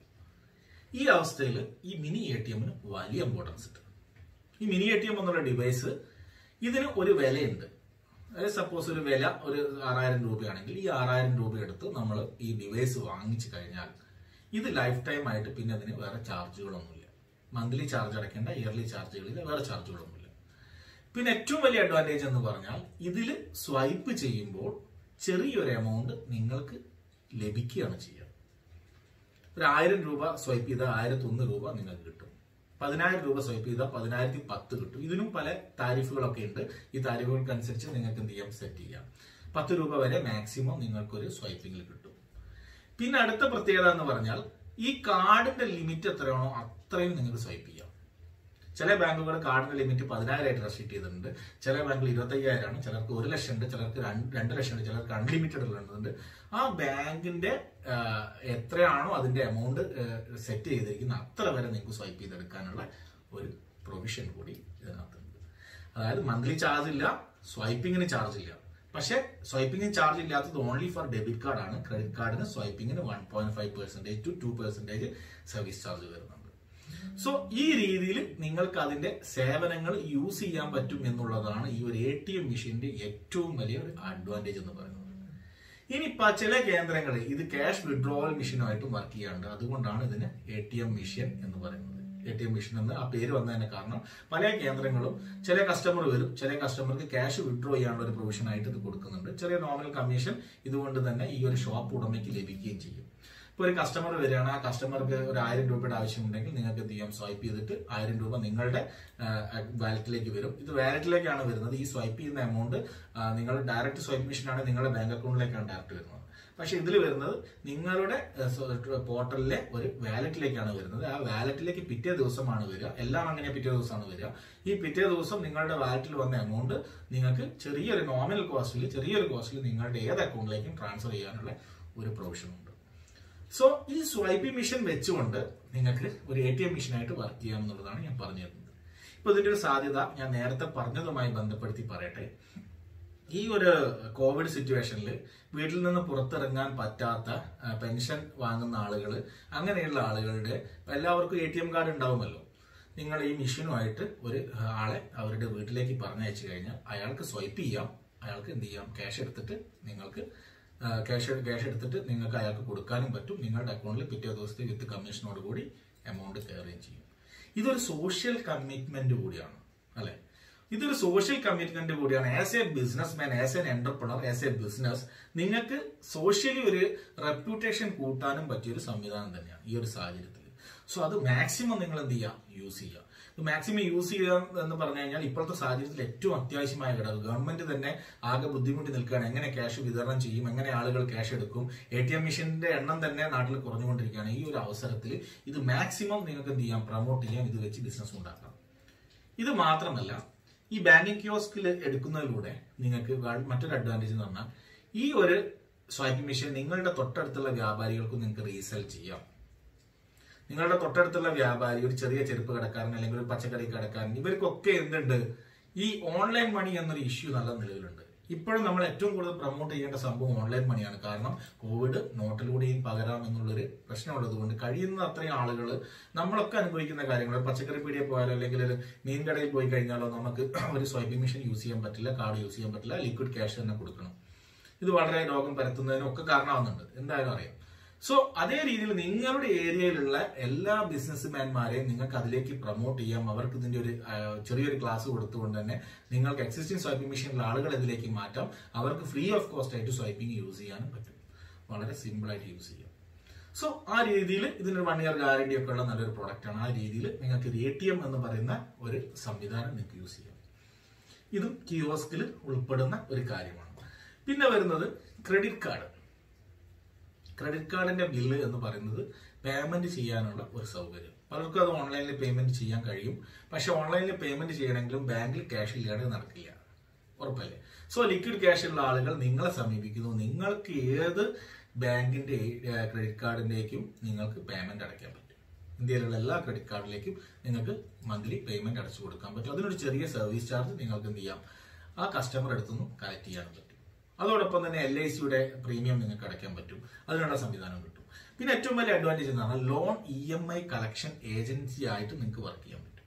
ഈ അവസ്ഥയിൽ ഈ മിനി എ ടി എമ്മിന് വലിയ ഇമ്പോർട്ടൻസ് ഉണ്ട് ഈ മിനി എ ടി എം എന്നുള്ള ഡിവൈസ് ഇതിന് ഒരു വിലയുണ്ട് അതായത് സപ്പോസ് ഒരു വില ഒരു ആറായിരം രൂപയാണെങ്കിൽ ഈ ആറായിരം രൂപ എടുത്ത് നമ്മൾ ഈ ഡിവൈസ് വാങ്ങിച്ചു കഴിഞ്ഞാൽ ഇത് ലൈഫ് ടൈം ആയിട്ട് പിന്നെ അതിന് വേറെ ചാർജുകളൊന്നുമില്ല മന്ത്ലി ചാർജ് അടയ്ക്കേണ്ട ഇയർലി ചാർജുകളിൽ വേറെ ചാർജുകളൊന്നുമില്ല പിന്നെ ഏറ്റവും വലിയ അഡ്വാൻറ്റേജ് എന്ന് പറഞ്ഞാൽ ഇതിൽ സ്വൈപ്പ് ചെയ്യുമ്പോൾ ചെറിയൊരു എമൗണ്ട് നിങ്ങൾക്ക് ലഭിക്കുകയാണ് ചെയ്യുക ഒരു ആയിരം രൂപ സ്വൈപ്പ് ചെയ്താൽ ആയിരത്തി ഒന്ന് രൂപ നിങ്ങൾക്ക് കിട്ടും പതിനായിരം രൂപ സ്വൈപ്പ് ചെയ്താൽ പതിനായിരത്തി പത്ത് കിട്ടും ഇതിനും പല താരിഫുകളൊക്കെ ഉണ്ട് ഈ താരിഫുകൾക്കനുസരിച്ച് നിങ്ങൾക്ക് എന്ത് ചെയ്യാം സെറ്റ് ചെയ്യാം പത്ത് രൂപ വരെ മാക്സിമം നിങ്ങൾക്കൊരു സ്വൈപ്പിംഗിൽ കിട്ടും പിന്നെ അടുത്ത പ്രത്യേകത എന്ന് പറഞ്ഞാൽ ഈ കാർഡിന്റെ ലിമിറ്റ് എത്രയാണോ അത്രയും നിങ്ങൾക്ക് സ്വൈപ്പ് ചെയ്യാം ചില ബാങ്കുകൾ കാർഡിന്റെ ലിമിറ്റ് പതിനായിരമായിട്ട് റെസ്ട്രിക്ട് ചെയ്തിട്ടുണ്ട് ചില ബാങ്കിൽ ഇരുപത്തയ്യായിരമാണ് ചിലർക്ക് ഒരു ലക്ഷം ഉണ്ട് ചിലർക്ക് രണ്ട് രണ്ട് ലക്ഷം ഉണ്ട് ചിലർക്ക് അൺലിമിറ്റഡ് ഉള്ളുണ്ട് ആ ബാങ്കിന്റെ ആ, എത്രയാണോ അതിന്റെ എമൗണ്ട് സെറ്റ് ചെയ്തിരിക്കുന്ന അത്ര വരെ നിങ്ങൾക്ക് സ്വൈപ്പ് ചെയ്തെടുക്കാനുള്ള ഒരു പ്രൊവിഷൻ കൂടി ഇതിനകത്തുണ്ട് അതായത് മന്ത്ലി ചാർജ് ഇല്ല സ്വൈപ്പിങ്ങിന് ചാർജ് ഇല്ല പക്ഷെ സ്വൈപ്പിങ്ങിന് ചാർജ് ഇല്ലാത്തത് ഓൺലി ഫോർ ഡെബിറ്റ് കാർഡാണ് ക്രെഡിറ്റ് കാർഡിന് സ്വൈപ്പിങ്ങിന് one point five percentage two two percentage service charge വരുന്നുണ്ട് സോ ഈ രീതിയിൽ നിങ്ങൾക്ക് അതിന്റെ സേവനങ്ങൾ യൂസ് ചെയ്യാൻ പറ്റും എന്നുള്ളതാണ് ഈ ഒരു എ ടി എം മെഷീന്റെ ഏറ്റവും വലിയ ഒരു അഡ്വാൻറ്റേജ് എന്ന് പറയുന്നത് ഇനി പ- ചില കേന്ദ്രങ്ങളിൽ ഇത് ക്യാഷ് വിഡ്രോവൽ മെഷീനുമായിട്ടും വർക്ക് ചെയ്യാറുണ്ട് അതുകൊണ്ടാണ് ഇതിന് എ ടി എം മെഷീൻ എന്ന് പറയുന്നത് എ ടി എം മെഷീൻ എന്ന് ആ പേര് വന്നതിന്റെ കാരണം പല കേന്ദ്രങ്ങളും ചില കസ്റ്റമർ വരും ചില കസ്റ്റമർക്ക് ക്യാഷ് വിഡ്രോ ചെയ്യാനുള്ള ഒരു പ്രൊവിഷൻ ആയിട്ട് ഇത് കൊടുക്കുന്നുണ്ട് ചെറിയ നോമിനൽ കമ്മീഷൻ ഇതുകൊണ്ട് തന്നെ ഈ ഒരു ഷോപ്പ് ഉടമയ്ക്ക് ലഭിക്കുകയും ചെയ്യും ഇപ്പൊ ഒരു കസ്റ്റമർ വരികയാണ് ആ കസ്റ്റമർക്ക് ഒരു ആയിരം രൂപയുടെ ആവശ്യമുണ്ടെങ്കിൽ നിങ്ങൾക്ക് എന്ത് ചെയ്യാം സ്വൈപ്പ് ചെയ്തിട്ട് ആയിരം രൂപ നിങ്ങളുടെ വാലറ്റിലേക്ക് വരും ഇത് വാലറ്റിലേക്കാണ് വരുന്നത് ഈ സ്വൈപ്പ് ചെയ്യുന്ന എമൗണ്ട് നിങ്ങൾ ഡയറക്റ്റ് സ്വൈപ്പ് മെഷീൻ ആണ് നിങ്ങളുടെ ബാങ്ക് അക്കൗണ്ടിലേക്കാണ് ഡയറക്റ്റ് വരുന്നത് പക്ഷെ ഇതിൽ വരുന്നത് നിങ്ങളുടെ പോർട്ടലിലെ ഒരു വാലറ്റിലേക്കാണ് വരുന്നത് ആ വാലറ്റിലേക്ക് പിറ്റേ ദിവസമാണ് വരിക എല്ലാം അങ്ങനെ പിറ്റേ ദിവസമാണ് വരിക ഈ പിറ്റേ ദിവസം നിങ്ങളുടെ വാലറ്റിൽ വന്ന എമൗണ്ട് നിങ്ങൾക്ക് ചെറിയൊരു നോമിനൽ കോസ്റ്റിൽ ചെറിയൊരു കോസ്റ്റിൽ നിങ്ങളുടെ ഏത് അക്കൗണ്ടിലേക്കും ട്രാൻസ്ഫർ ചെയ്യാനുള്ള ഒരു പ്രൊവിഷൻ ഉണ്ട് സോ ഈ സ്വൈപ്പിംഗ് മെഷീൻ വെച്ചുകൊണ്ട് നിങ്ങൾക്ക് ഒരു എ ടി എം മെഷീനായിട്ട് വർക്ക് ചെയ്യാം എന്നുള്ളതാണ് ഞാൻ പറഞ്ഞു തരുന്നത് ഇപ്പൊ ഇതിന്റെ ഒരു സാധ്യത ഞാൻ നേരത്തെ പറഞ്ഞതുമായി ബന്ധപ്പെടുത്തി പറയട്ടെ ഈ ഒരു കോവിഡ് സിറ്റുവേഷനിൽ വീട്ടിൽ നിന്ന് പുറത്തിറങ്ങാൻ പറ്റാത്ത ആ, പെൻഷൻ വാങ്ങുന്ന ആളുകൾ അങ്ങനെയുള്ള ആളുകളുടെ എല്ലാവർക്കും എ ടി എം കാർഡ് ഉണ്ടാവുമല്ലോ നിങ്ങൾ ഈ മെഷീനുമായിട്ട് ഒരു ആളെ അവരുടെ വീട്ടിലേക്ക് പറഞ്ഞയച്ചു കഴിഞ്ഞാൽ അയാൾക്ക് സ്വൈപ്പ് ചെയ്യാം അയാൾക്ക് എന്ത് ചെയ്യാം ക്യാഷ് എടുത്തിട്ട് നിങ്ങൾക്ക് ക്യാഷ് ക്യാഷ് എടുത്തിട്ട് നിങ്ങൾക്ക് അയാൾക്ക് കൊടുക്കാനും പറ്റും നിങ്ങളുടെ അക്കൗണ്ടിൽ പിറ്റേ ദിവസത്തെ വിത്ത് കമ്മീഷനോട് കൂടി എമൗണ്ട് കയറുകയും ചെയ്യും ഇതൊരു സോഷ്യൽ കമ്മിറ്റ്മെന്റ് കൂടിയാണ് അല്ലെ ഇതൊരു സോഷ്യൽ കമ്മിറ്റ്മെന്റ് കൂടിയാണ് as a businessman as an entrepreneur as a business നിങ്ങൾക്ക് സോഷ്യലി ഒരു റെപ്യൂട്ടേഷൻ കൂട്ടാനും പറ്റിയ ഒരു സംവിധാനം തന്നെയാണ് ഈ ഒരു സാഹചര്യത്തിൽ സോ അത് മാക്സിമം നിങ്ങൾ എന്ത് ചെയ്യുക യൂസ് ചെയ്യുക ഇത് മാക്സിമം യൂസ് ചെയ്യുക എന്ന് പറഞ്ഞു കഴിഞ്ഞാൽ ഇപ്പോഴത്തെ സാഹചര്യത്തിൽ ഏറ്റവും അത്യാവശ്യമായ ഘടകം ഗവൺമെന്റ് തന്നെ ആകെ ബുദ്ധിമുട്ടി നിൽക്കുകയാണ് എങ്ങനെ ക്യാഷ് വിതരണം ചെയ്യും എങ്ങനെ ആളുകൾ ക്യാഷ് എടുക്കും എ ടി എം മെഷീന്റെ എണ്ണം തന്നെ നാട്ടിൽ കുറഞ്ഞുകൊണ്ടിരിക്കുകയാണ് ഈ ഒരു അവസരത്തിൽ ഇത് മാക്സിമം നിങ്ങൾക്ക് എന്ത് ചെയ്യാം പ്രൊമോട്ട് ചെയ്യാം ഇത് വെച്ച് ബിസിനസ് ഉണ്ടാക്കാം ഇത് മാത്രമല്ല ഈ ബാങ്കിങ് കിയോസ്കിൽ എടുക്കുന്നതിലൂടെ നിങ്ങൾക്ക് വ- മറ്റൊരു അഡ്വാൻറ്റേജ് എന്ന് പറഞ്ഞാൽ ഈ ഒരു സ്വൈപ്പിംഗ് മെഷീൻ നിങ്ങളുടെ തൊട്ടടുത്തുള്ള വ്യാപാരികൾക്കും നിങ്ങൾക്ക് റീസെൽ ചെയ്യാം നിങ്ങളുടെ തൊട്ടടുത്തുള്ള വ്യാപാരി ഒരു ചെറിയ ചെരുപ്പ് കടക്കാരൻ അല്ലെങ്കിൽ ഒരു പച്ചക്കറി കടക്കാരൻ ഇവർക്കൊക്കെ എന്തുണ്ട് ഈ ഓൺലൈൻ മണി എന്നൊരു ഇഷ്യൂ നല്ല നിലവിലുണ്ട് ഇപ്പോഴും നമ്മൾ ഏറ്റവും കൂടുതൽ പ്രൊമോട്ട് ചെയ്യേണ്ട സംഭവം ഓൺലൈൻ മണിയാണ് കാരണം കോവിഡ് നോട്ടിലൂടെയും പകരാം എന്നുള്ളൊരു പ്രശ്നമുള്ളത് കൊണ്ട് കഴിയുന്ന അത്രയും ആളുകൾ നമ്മളൊക്കെ അനുഭവിക്കുന്ന കാര്യങ്ങൾ പച്ചക്കറി പീടിയെ പോയാലോ അല്ലെങ്കിൽ ഒരു മീൻ കടയിൽ പോയി കഴിഞ്ഞാലോ നമുക്ക് ഒരു സ്വൈപ്പിംഗ് മെഷീൻ യൂസ് ചെയ്യാൻ പറ്റില്ല കാർഡ് യൂസ് ചെയ്യാൻ പറ്റില്ല ലിക്വിഡ് ക്യാഷ് തന്നെ കൊടുക്കണം ഇത് വളരെ രോഗം പരത്തുന്നതിനും ഒക്കെ കാരണമാവുന്നുണ്ട് എന്തായാലും അറിയാം സോ അതേ രീതിയിൽ നിങ്ങളുടെ ഏരിയയിലുള്ള എല്ലാ ബിസിനസ്മാൻമാരെയും നിങ്ങൾക്ക് അതിലേക്ക് പ്രൊമോട്ട് ചെയ്യാം അവർക്ക് ഇതിന്റെ ഒരു ആ, ചെറിയൊരു ക്ലാസ് കൊടുത്തുകൊണ്ട് തന്നെ നിങ്ങൾക്ക് എക്സിസ്റ്റിംഗ് സ്വൈപ്പിംഗ് മെഷീനിലെ ആളുകൾ ഇതിലേക്ക് മാറ്റാം അവർക്ക് ഫ്രീ ഓഫ് കോസ്റ്റ് ആയിട്ട് സ്വൈപ്പിംഗ് യൂസ് ചെയ്യാനും പറ്റും വളരെ സിമ്പിൾ ആയിട്ട് യൂസ് ചെയ്യാം സോ ആ രീതിയിൽ ഇതിനൊരു വൺ ഇയർ ഗ്യാരണ്ടി ഒക്കെ ഉള്ള നല്ലൊരു പ്രോഡക്റ്റ് ആണ് ആ രീതിയിൽ നിങ്ങൾക്ക് എ ടി എം എന്ന് പറയുന്ന ഒരു സംവിധാനം നിങ്ങൾക്ക് യൂസ് ചെയ്യാം ഇതും കിയോസ്കിൽ ഉൾപ്പെടുന്ന ഒരു കാര്യമാണ് പിന്നെ വരുന്നത് ക്രെഡിറ്റ് കാർഡ് ക്രെഡിറ്റ് കാർഡിന്റെ ബില്ല് എന്ന് പറയുന്നത് പേയ്മെന്റ് ചെയ്യാനുള്ള ഒരു സൗകര്യം പലർക്കും അത് ഓൺലൈനിൽ പേയ്മെന്റ് ചെയ്യാൻ കഴിയും പക്ഷെ ഓൺലൈനിൽ പേയ്മെന്റ് ചെയ്യണമെങ്കിലും ബാങ്കിൽ ക്യാഷ് ഇല്ലാതെ നടക്കില്ല ഉറപ്പല്ലേ സോ ലിക്വിഡ് ക്യാഷ് ഉള്ള ആളുകൾ നിങ്ങളെ സമീപിക്കുന്നു നിങ്ങൾക്ക് ഏത് ബാങ്കിന്റെ ക്രെഡിറ്റ് കാർഡിന്റേക്കും നിങ്ങൾക്ക് പേയ്മെന്റ് അടയ്ക്കാൻ പറ്റും ഇന്ത്യയിലുള്ള എല്ലാ ക്രെഡിറ്റ് കാർഡിലേക്കും നിങ്ങൾക്ക് മന്ത്ലി പേയ്മെന്റ് അടച്ചു കൊടുക്കാൻ പറ്റും അതിനൊരു ചെറിയ സർവീസ് ചാർജ് നിങ്ങൾക്ക് എന്ത് ചെയ്യാം ആ കസ്റ്റമർ അടുത്തുനിന്ന് കളക്ട് ചെയ്യാൻ പറ്റും അതോടൊപ്പം തന്നെ എൽ ഐ സിയുടെ പ്രീമിയം നിങ്ങൾക്ക് അടയ്ക്കാൻ പറ്റും അതിനുള്ള സംവിധാനം കിട്ടും പിന്നെ ഏറ്റവും വലിയ അഡ്വാൻറ്റേജ് എന്ന് പറഞ്ഞാൽ loan E M I collection agency ആയിട്ട് നിങ്ങൾക്ക് വർക്ക് ചെയ്യാൻ പറ്റും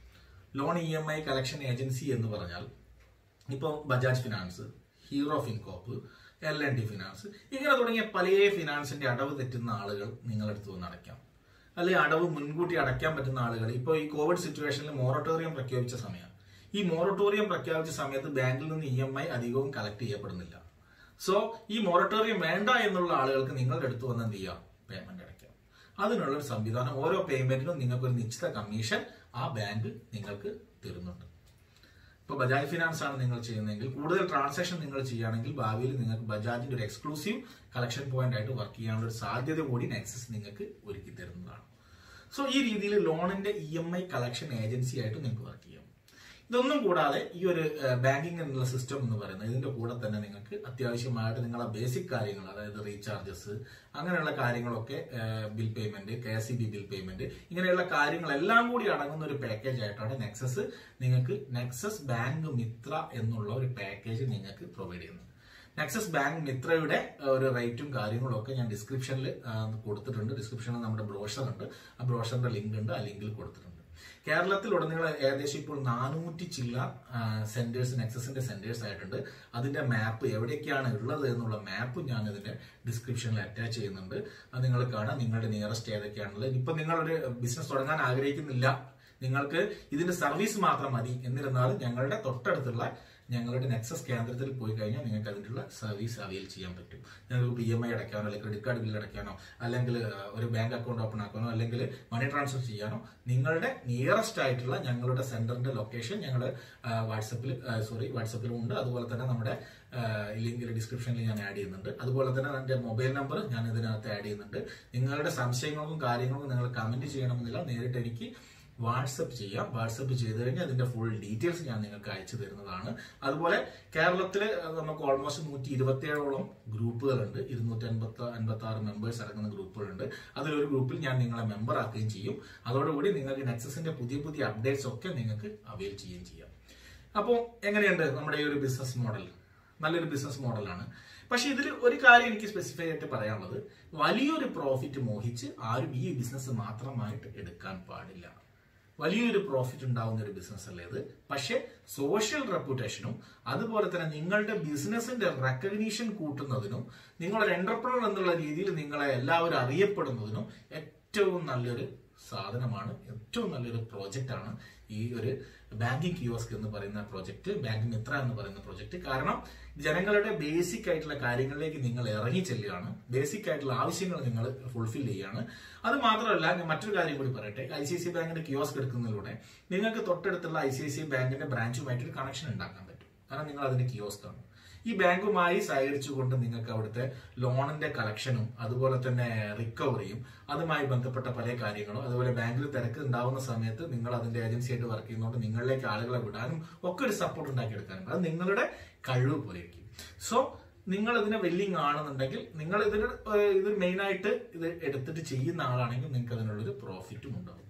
loan E M I collection agency എന്ന് പറഞ്ഞാൽ ഇപ്പോൾ Bajaj finance Hero FinCorp L N D finance ഇങ്ങനെ തുടങ്ങിയ പല ഫിനാൻസിന്റെ അടവ് തെറ്റുന്ന ആളുകൾ നിങ്ങളടുത്ത് വന്ന് അടയ്ക്കാം അല്ലെങ്കിൽ അടവ് മുൻകൂട്ടി അടയ്ക്കാൻ പറ്റുന്ന ആളുകൾ ഇപ്പോൾ ഈ കോവിഡ് സിറ്റുവേഷനിൽ മൊറട്ടോറിയം പ്രഖ്യാപിച്ച സമയമാണ് ഈ മൊറട്ടോറിയം പ്രഖ്യാപിച്ച സമയത്ത് ബാങ്കിൽ നിന്ന് ഇ എം ഐ അധികവും കളക്ട് ചെയ്യപ്പെടുന്നില്ല സോ ഈ മൊറട്ടോറിയം വേണ്ട എന്നുള്ള ആളുകൾക്ക് നിങ്ങളുടെ അടുത്ത് വന്ന് എന്ത് ചെയ്യാം പേയ്മെന്റ് അടയ്ക്കാം അതിനുള്ള ഒരു സംവിധാനം ഓരോ പേയ്മെന്റിനും നിങ്ങൾക്ക് ഒരു നിശ്ചിത കമ്മീഷൻ ആ ബാങ്ക് നിങ്ങൾക്ക് തരുന്നുണ്ട് ഇപ്പോൾ ബജാജ് ഫിനാൻസ് ആണ് നിങ്ങൾ ചെയ്യുന്നതെങ്കിൽ കൂടുതൽ ട്രാൻസാക്ഷൻ നിങ്ങൾ ചെയ്യുകയാണെങ്കിൽ ഭാവിയിൽ നിങ്ങൾക്ക് ബജാജിന്റെ ഒരു എക്സ്ക്ലൂസീവ് കളക്ഷൻ പോയിന്റ് ആയിട്ട് വർക്ക് ചെയ്യാനുള്ള ഒരു സാധ്യത കൂടി നെക്സസ് നിങ്ങൾക്ക് ഒരുക്കി തരുന്നതാണ് സോ ഈ രീതിയിൽ ലോണിന്റെ E M I collection agency ആയിട്ട് നിങ്ങൾക്ക് വർക്ക് ചെയ്യാം ഇതൊന്നും കൂടാതെ ഈ ഒരു ബാങ്കിങ് എന്നുള്ള സിസ്റ്റം എന്ന് പറയുന്നത് ഇതിന്റെ കൂടെ തന്നെ നിങ്ങൾക്ക് അത്യാവശ്യമായിട്ട് നിങ്ങളെ ബേസിക് കാര്യങ്ങൾ അതായത് റീചാർജസ് അങ്ങനെയുള്ള കാര്യങ്ങളൊക്കെ bill payment K S B bill payment ഇങ്ങനെയുള്ള കാര്യങ്ങളെല്ലാം കൂടി അടങ്ങുന്ന ഒരു പാക്കേജ് ആയിട്ടാണ് നെക്സസ് നിങ്ങൾക്ക് നെക്സസ് ബാങ്ക് മിത്ര എന്നുള്ള ഒരു പാക്കേജ് നിങ്ങൾക്ക് പ്രൊവൈഡ് ചെയ്യുന്നത് നെക്സസ് ബാങ്ക് മിത്രയുടെ ആ, ഒരു റേറ്റും കാര്യങ്ങളും ഒക്കെ ഞാൻ ഡിസ്ക്രിപ്ഷനിൽ കൊടുത്തിട്ടുണ്ട് ഡിസ്ക്രിപ്ഷനിൽ നമ്മുടെ ബ്രോഷർ ഉണ്ട് ആ ബ്രോഷറിന്റെ ലിങ്ക് ഉണ്ട് ആ ലിങ്കിൽ കൊടുത്തിട്ടുണ്ട് കേരളത്തിൽ ഉടനീളം ഏകദേശം ഇപ്പോൾ നാനൂറ്റി ചില്ല സെന്റേഴ്സ് നെക്സസിന്റെ സെന്റേഴ്സ് ആയിട്ടുണ്ട് അതിന്റെ മാപ്പ് എവിടെയൊക്കെയാണ് ഉള്ളത് എന്നുള്ള മാപ്പ് ഞാൻ ഇതിന്റെ ഡിസ്ക്രിപ്ഷനിൽ അറ്റാച്ച് ചെയ്യുന്നുണ്ട് അത് നിങ്ങൾ കാണാം നിങ്ങളുടെ നിയറസ്റ്റ് ഏതൊക്കെയാണുള്ളത് ഇപ്പൊ നിങ്ങളൊരു ബിസിനസ് തുടങ്ങാൻ ആഗ്രഹിക്കുന്നില്ല നിങ്ങൾക്ക് ഇതിന്റെ സർവീസ് മാത്രം മതി എന്നിരുന്നാലും ഞങ്ങളുടെ തൊട്ടടുത്തുള്ള ഞങ്ങളുടെ നെക്സസ് കേന്ദ്രത്തിൽ പോയി കഴിഞ്ഞാൽ നിങ്ങൾക്ക് അതിനുള്ള സർവീസ് അവൈൽ ചെയ്യാൻ പറ്റും നിങ്ങൾക്ക് ഇ എം ഐ അടയ്ക്കാനോ അല്ലെങ്കിൽ ക്രെഡിറ്റ് കാർഡ് ബില്ല് അടയ്ക്കാനോ അല്ലെങ്കിൽ ആ, ഒരു ബാങ്ക് അക്കൗണ്ട് ഓപ്പൺ ആക്കാനോ അല്ലെങ്കിൽ മണി ട്രാൻസ്ഫർ ചെയ്യാനോ നിങ്ങളുടെ നിയറസ്റ്റ് ആയിട്ടുള്ള ഞങ്ങളുടെ സെന്ററിന്റെ ലൊക്കേഷൻ ഞങ്ങൾ വാട്സപ്പിൽ സോറി വാട്സപ്പിലും ഉണ്ട് അതുപോലെ തന്നെ നമ്മുടെ ലിങ്കിൽ ഡിസ്ക്രിപ്ഷനിൽ ഞാൻ ആഡ് ചെയ്യുന്നുണ്ട് അതുപോലെ തന്നെ എൻ്റെ മൊബൈൽ നമ്പർ ഞാൻ ഇതിനകത്ത് ആഡ് ചെയ്യുന്നുണ്ട് നിങ്ങളുടെ സംശയങ്ങൾക്കും കാര്യങ്ങൾക്കും നിങ്ങൾ കമന്റ് ചെയ്യണമെന്നില്ല നേരിട്ട് എനിക്ക് വാട്സപ്പ് ചെയ്യാം വാട്സപ്പ് ചെയ്ത് കഴിഞ്ഞാൽ അതിന്റെ ഫുൾ ഡീറ്റെയിൽസ് ഞാൻ നിങ്ങൾക്ക് അയച്ചു തരുന്നതാണ് അതുപോലെ കേരളത്തിൽ നമുക്ക് ഓൾമോസ്റ്റ് നൂറ്റി ഇരുപത്തിയേഴോളം ഗ്രൂപ്പുകളുണ്ട് ഇരുന്നൂറ്റി അൻപത്തി അൻപത്തി ആറ് മെമ്പേഴ്സ് അടങ്ങുന്ന ഗ്രൂപ്പുകളുണ്ട് അതിലൊരു ഗ്രൂപ്പിൽ ഞാൻ നിങ്ങളെ മെമ്പർ ആക്കുകയും ചെയ്യും അതോടുകൂടി നിങ്ങൾക്ക് നെക്സസിന്റെ പുതിയ പുതിയ അപ്ഡേറ്റ്സ് ഒക്കെ നിങ്ങൾക്ക് അവൈൽ ചെയ്യുകയും ചെയ്യാം അപ്പോൾ എങ്ങനെയുണ്ട് നമ്മുടെ ഈ ഒരു ബിസിനസ് മോഡൽ നല്ലൊരു ബിസിനസ് മോഡലാണ് പക്ഷെ ഇതിൽ ഒരു കാര്യം എനിക്ക് സ്പെസിഫൈ ആയിട്ട് പറയാനുള്ളത് വലിയൊരു പ്രോഫിറ്റ് മോഹിച്ച് ആരും ഈ ബിസിനസ് മാത്രമായിട്ട് എടുക്കാൻ പാടില്ല വലിയൊരു പ്രോഫിറ്റ് ഉണ്ടാവുന്ന ഒരു ബിസിനസ് അല്ലേ ഇത് പക്ഷെ സോഷ്യൽ റെപ്യൂട്ടേഷനും അതുപോലെ തന്നെ നിങ്ങളുടെ ബിസിനസിന്റെ റെക്കഗ്നീഷൻ കൂട്ടുന്നതിനും നിങ്ങളൊരു എന്റർപ്രണർ എന്നുള്ള രീതിയിൽ നിങ്ങളെ എല്ലാവരും അറിയപ്പെടുന്നതിനും ഏറ്റവും നല്ലൊരു സാധനമാണ് ഏറ്റവും നല്ലൊരു പ്രോജക്റ്റ് ആണ് ഈ ഒരു ബാങ്കിങ് കിയോസ്ക് എന്ന് പറയുന്ന പ്രോജക്റ്റ് ബാങ്ക് മിത്ര എന്ന് പറയുന്ന പ്രോജക്റ്റ് കാരണം ജനങ്ങളുടെ ബേസിക് ആയിട്ടുള്ള കാര്യങ്ങളിലേക്ക് നിങ്ങൾ ഇറങ്ങി ചെല്ലുകയാണ് ബേസിക് ആയിട്ടുള്ള ആവശ്യങ്ങൾ നിങ്ങൾ ഫുൾഫിൽ ചെയ്യുകയാണ് അത് മാത്രമല്ല ഞാൻ മറ്റൊരു കാര്യം കൂടി പറയട്ടെ ഐ സി സി ബാങ്കിന്റെ കിയോസ്ക് എടുക്കുന്നതിലൂടെ നിങ്ങൾക്ക് തൊട്ടടുത്തുള്ള ഐ സി ഐ സി ബാങ്കിന്റെ ബ്രാഞ്ചുമായിട്ട് ഒരു കണക്ഷൻ ഉണ്ടാക്കാൻ പറ്റും കാരണം നിങ്ങൾ അതിന്റെ കിയോസ്ക് ആണ് ഈ ബാങ്കുമായി സഹകരിച്ചുകൊണ്ട് നിങ്ങൾക്ക് അവിടുത്തെ ലോണിന്റെ കളക്ഷനും അതുപോലെ തന്നെ റിക്കവറിയും അതുമായി ബന്ധപ്പെട്ട പല കാര്യങ്ങളും അതുപോലെ ബാങ്കിൽ തിരക്ക് ഉണ്ടാവുന്ന സമയത്ത് നിങ്ങൾ അതിന്റെ ഏജൻസിയായിട്ട് വർക്ക് ചെയ്യുന്നതുകൊണ്ട് നിങ്ങളിലേക്ക് ആളുകളെ വിടാനും ഒക്കെ ഒരു സപ്പോർട്ട് ഉണ്ടാക്കിയെടുക്കാനും അത് നിങ്ങളുടെ കഴിവ് പോലെയായിരിക്കും സോ നിങ്ങൾ ഇതിനെ വെല്ലിങ് ആണെന്നുണ്ടെങ്കിൽ നിങ്ങൾ ഇതിന് ഏഹ് ഇത് മെയിൻ ആയിട്ട് ഇത് എടുത്തിട്ട് ചെയ്യുന്ന ആളാണെങ്കിൽ നിങ്ങൾക്ക് അതിനുള്ളൊരു പ്രോഫിറ്റും ഉണ്ടാവും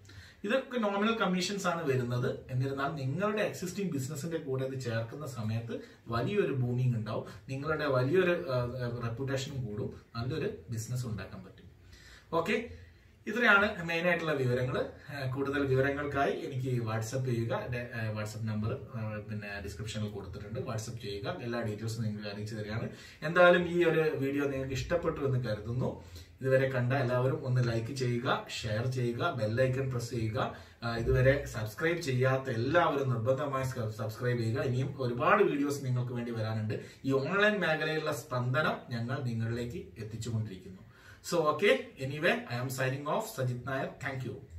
ഇതൊക്കെ നോമിനൽ കമ്മീഷൻസ് ആണ് വരുന്നത് എന്നിരുന്നാൽ നിങ്ങളുടെ എക്സിസ്റ്റിംഗ് ബിസിനസിന്റെ കൂടെ ഇത് ചേർക്കുന്ന സമയത്ത് വലിയൊരു ബൂമിംഗ് ഉണ്ടാവും നിങ്ങളുടെ വലിയൊരു റെപ്യൂട്ടേഷനും കൂടും നല്ലൊരു ബിസിനസ് ഉണ്ടാക്കാൻ പറ്റും ഓക്കെ ഇത്രയാണ് മെയിൻ ആയിട്ടുള്ള വിവരങ്ങൾ കൂടുതൽ വിവരങ്ങൾക്കായി എനിക്ക് വാട്സപ്പ് ചെയ്യുക എന്റെ വാട്സപ്പ് നമ്പർ പിന്നെ ഡിസ്ക്രിപ്ഷനിൽ കൊടുത്തിട്ടുണ്ട് വാട്സപ്പ് ചെയ്യുക എല്ലാ ഡീറ്റെയിൽസും നിങ്ങൾക്ക് അറിയിച്ചു തരികയാണ് എന്തായാലും ഈ ഒരു വീഡിയോ നിങ്ങൾക്ക് ഇഷ്ടപ്പെട്ടു എന്ന് കരുതുന്നു ഇതുവരെ കണ്ട എല്ലാവരും ഒന്ന് ലൈക്ക് ചെയ്യുക ഷെയർ ചെയ്യുക ബെല്ലൈക്കൺ പ്രസ് ചെയ്യുക ആ, ഇതുവരെ സബ്സ്ക്രൈബ് ചെയ്യാത്ത എല്ലാവരും നിർബന്ധമായി സബ്സ്ക്രൈബ് ചെയ്യുക ഇനിയും ഒരുപാട് വീഡിയോസ് നിങ്ങൾക്ക് വേണ്ടി വരാനുണ്ട് ഈ ഓൺലൈൻ മേഖലയിലുള്ള സ്പന്ദനം ഞങ്ങൾ നിങ്ങളിലേക്ക് എത്തിച്ചുകൊണ്ടിരിക്കുന്നു So, okay, anyway, I am signing off. Sajit Nair, thank you.